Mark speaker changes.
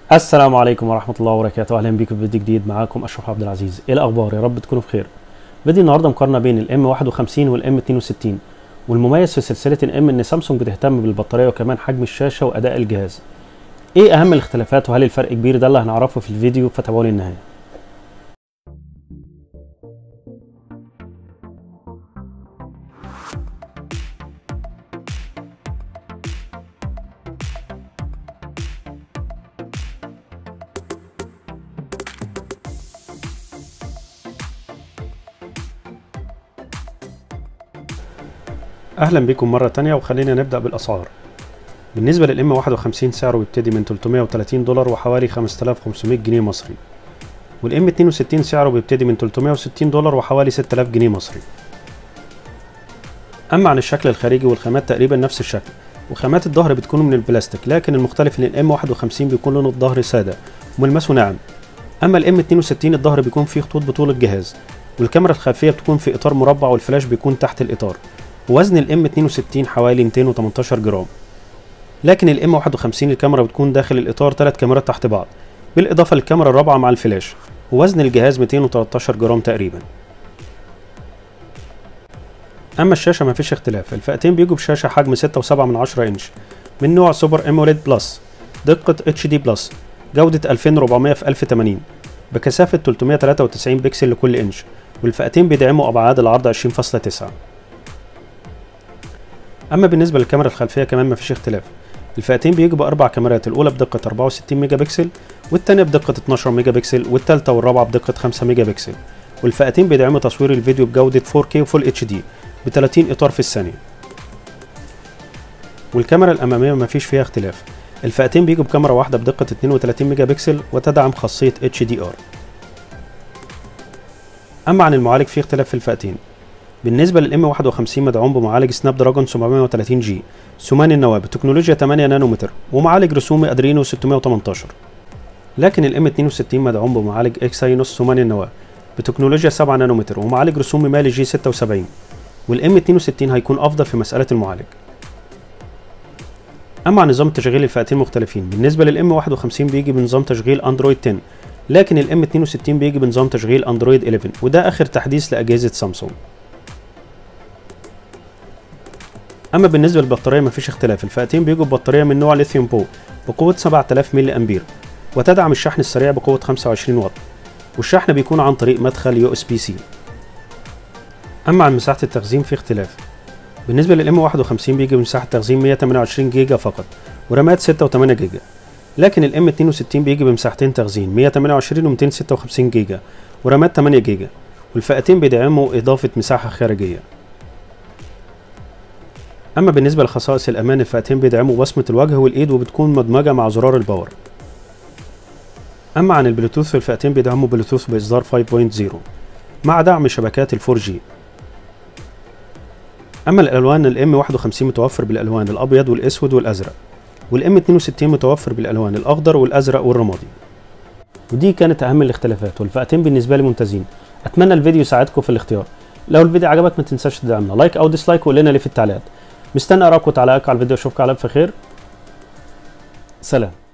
Speaker 1: السلام عليكم ورحمة الله وبركاته أهلا بيكم في فيديو جديد معاكم أشرف عبد العزيز إيه الأخبار يا رب تكونوا بخير فيديو النهاردة مقارنة بين الام 51 والام 62 والمميز في سلسلة الام إن سامسونج بتهتم بالبطارية وكمان حجم الشاشة وأداء الجهاز إيه أهم الاختلافات وهل الفرق كبير ده اللي هنعرفه في الفيديو فتابعوني للنهاية اهلا بكم مره تانية وخلينا نبدا بالاسعار بالنسبه للام 51 سعره بيبتدي من 330 دولار وحوالي 5500 جنيه مصري والام 62 سعره بيبتدي من 360 دولار وحوالي 6000 جنيه مصري اما عن الشكل الخارجي والخامات تقريبا نفس الشكل وخامات الظهر بتكون من البلاستيك لكن المختلف ان الام 51 بيكون لون الظهر ساده وملمسه ناعم اما الام 62 الظهر بيكون فيه خطوط بطول الجهاز والكاميرا الخلفيه بتكون في اطار مربع والفلاش بيكون تحت الاطار وزن الام 62 حوالي 218 جرام لكن الام 51 الكاميرا بتكون داخل الاطار ثلاث كاميرات تحت بعض بالاضافه للكاميرا الرابعه مع الفلاش ووزن الجهاز 213 جرام تقريبا اما الشاشه مفيش اختلاف الفئتين بيجوا بشاشه حجم 6.7 من 10 انش من نوع سوبر اموليد بلس دقه اتش دي بلس جوده 2400 في 1080 بكثافه 393 بكسل لكل انش والفئتين بيدعموا ابعاد العرض 20.9 اما بالنسبه للكاميرا الخلفيه كمان مفيش اختلاف الفئتين بيجوا باربع كاميرات الاولى بدقه 64 ميجا بكسل والثانيه بدقه 12 ميجا بكسل والثالثه والرابعه بدقه 5 ميجا بكسل والفئتين بيدعموا تصوير الفيديو بجوده 4K وفول اتش دي ب 30 اطار في الثانيه والكاميرا الاماميه مفيش فيها اختلاف الفئتين بيجوا بكاميرا واحده بدقه 32 ميجا بكسل وتدعم خاصيه اتش دي ار اما عن المعالج في اختلاف في الفئتين بالنسبة للام 51 مدعوم بمعالج سناب دراجون 730 جي ثماني النواة بتكنولوجيا 8 نانومتر ومعالج رسومي ادرينو 618 لكن الام 62 مدعوم بمعالج اكساينوس ثماني النواة بتكنولوجيا 7 نانومتر ومعالج رسومي مالي جي 76 والام 62 هيكون افضل في مسألة المعالج اما عن نظام تشغيل الفئتين مختلفين بالنسبة للام 51 بيجي بنظام تشغيل اندرويد 10 لكن الام 62 بيجي بنظام تشغيل اندرويد 11 وده اخر تحديث لاجهزة سامسونج اما بالنسبه للبطاريه مفيش اختلاف الفئتين بيجوا ببطاريه من نوع ليثيوم بو بقوه 7000 ملي امبير وتدعم الشحن السريع بقوه 25 واط والشحن بيكون عن طريق مدخل يو اس بي سي اما عن مساحه التخزين في اختلاف بالنسبه للام 51 بيجي بمساحه تخزين 128 جيجا فقط ورامات 6 و8 جيجا لكن الام 62 بيجي بمساحتين تخزين 128 و 256 جيجا ورامات 8 جيجا والفئتين بيدعموا اضافه مساحه خارجيه اما بالنسبه لخصائص الامان الفئتين بيدعموا بصمه الوجه والايد وبتكون مدمجه مع زرار الباور اما عن البلوتوث الفئتين بيدعموا بلوتوث باصدار 5.0 مع دعم شبكات ال 4G اما الالوان الام 51 متوفر بالالوان الابيض والاسود والازرق والام 62 متوفر بالالوان الاخضر والازرق والرمادي ودي كانت اهم الاختلافات والفئتين بالنسبه لي ممتازين اتمنى الفيديو يساعدكم في الاختيار لو الفيديو عجبك ما تنساش تدعمنا لايك او ديسلايك وقول لنا ليه في التعليقات مستني اراكم وتعليقك على الفيديو اشوفكم على الف خير سلام